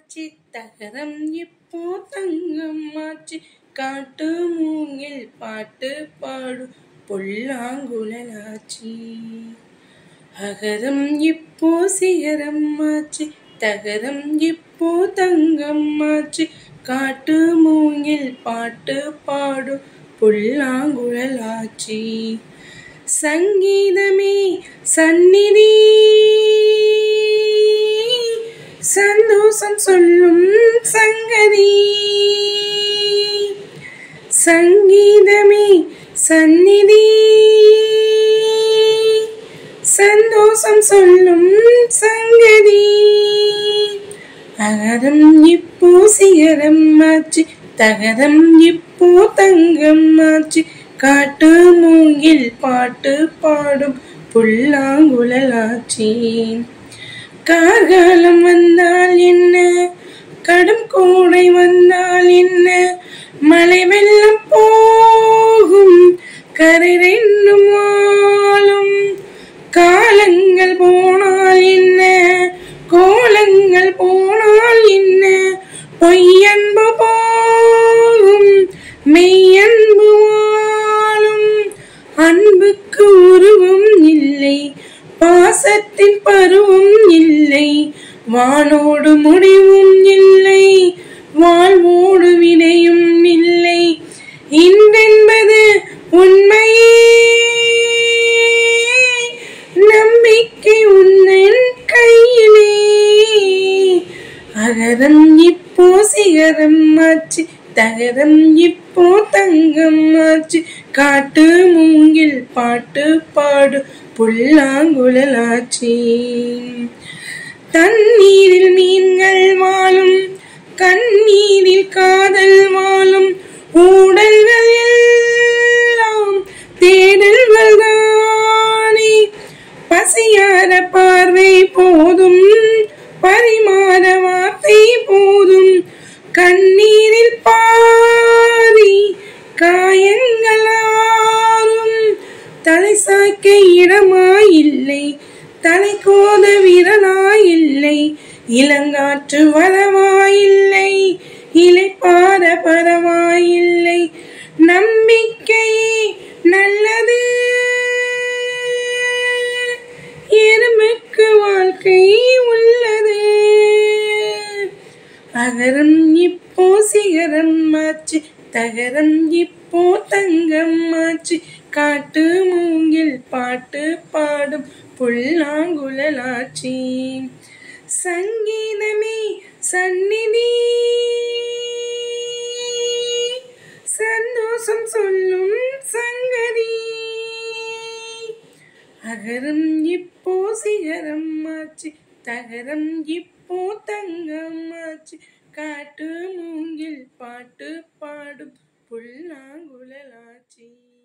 ஆச்சு தகரம் இப்போ தங்கம் ஆச்சு காட்டு மூங்கில் பாட்டு பாடும் புல்லாங்குழலாச்சி அகரம் இப்போ சிகரம் ஆச்சு தகரம் இப்போ தங்கம் ஆச்சு காட்டு மூங்கில் பாட்டு பாடும் புல்லாங்குழலாச்சி சங்கீதமே சந்நிதி சந்தோஷம் சொல்லும் சங்கதி சங்கீதமே சந்நிதி சந்தோஷம் சொல்லும் சங்கதி அகரம் இப்போ சிகரம் ஆச்சு தகரம் இப்போ தங்கம் ஆச்சு காட்டு மூங்கில் பாட்டு பாடும் புல்லாங்குழலாச்சி கார்காலம் வந்தால் என்ன கடும் கோடை வந்தால் என்ன மழை வெள்ளம் போகும் கரை ரெண்டும் வாழும் காலங்கள் போனால் என்ன கோலங்கள் போனால் என்ன பொய்யன்பு போகும் மெய்யன்பு வாழும் அன்புக்கு உருவம் இல்லை பாசத்தின் பருவம் இல்லை வானோடு முடிவும் இல்லை வாழ்வோடு வினையும் இல்லை இன்றென்பது உண்மையே நம்பிக்கை உன்னன் கையிலே அகரம் இப்போ சிகரம் ஆச்சு தகரம் இப்போ தங்கம் ஆச்சு காட்டு மூங்கில் பாட்டு பாடு புல்லாங்குழலாச்சி தண்ணீரில் மீன்கள் வாழும் கண்ணீரில் காதல் வாழும் ஊடல்கள் எல்லாம் தேடல்கள் தானே பசியார பார்வை போதும் பரிமாற வார்த்தை போதும் கண்ணீரில் பாரி காயங்களாரும் தலை சாய்க்க இடமாயில்லை தலை கோத விரலாயில்லை இளங்காற்று வரவாயில்லை இலைப்பார பரவாயில்லை நம்பிக்கையே நல்லது எறும்புக்கு வாழ்க்கை உள்ளது அகரம் இப்போ சிகரம் ஆச்சு தகரம் இப்போ தங்கம் ஆச்சு காட்டு மூங்கில் பாட்டு பாடும் புல்லாங்குழலாச்சி சங்கீதமே சந்நிதி சந்தோஷம் சொல்லும் சங்கதி அகரம் இப்போ சிகரம் ஆச்சு தகரம் இப்போ தங்கம் ஆச்சு காட்டு மூங்கில் பாட்டு பாடும் புல்லாங்குழலாச்சி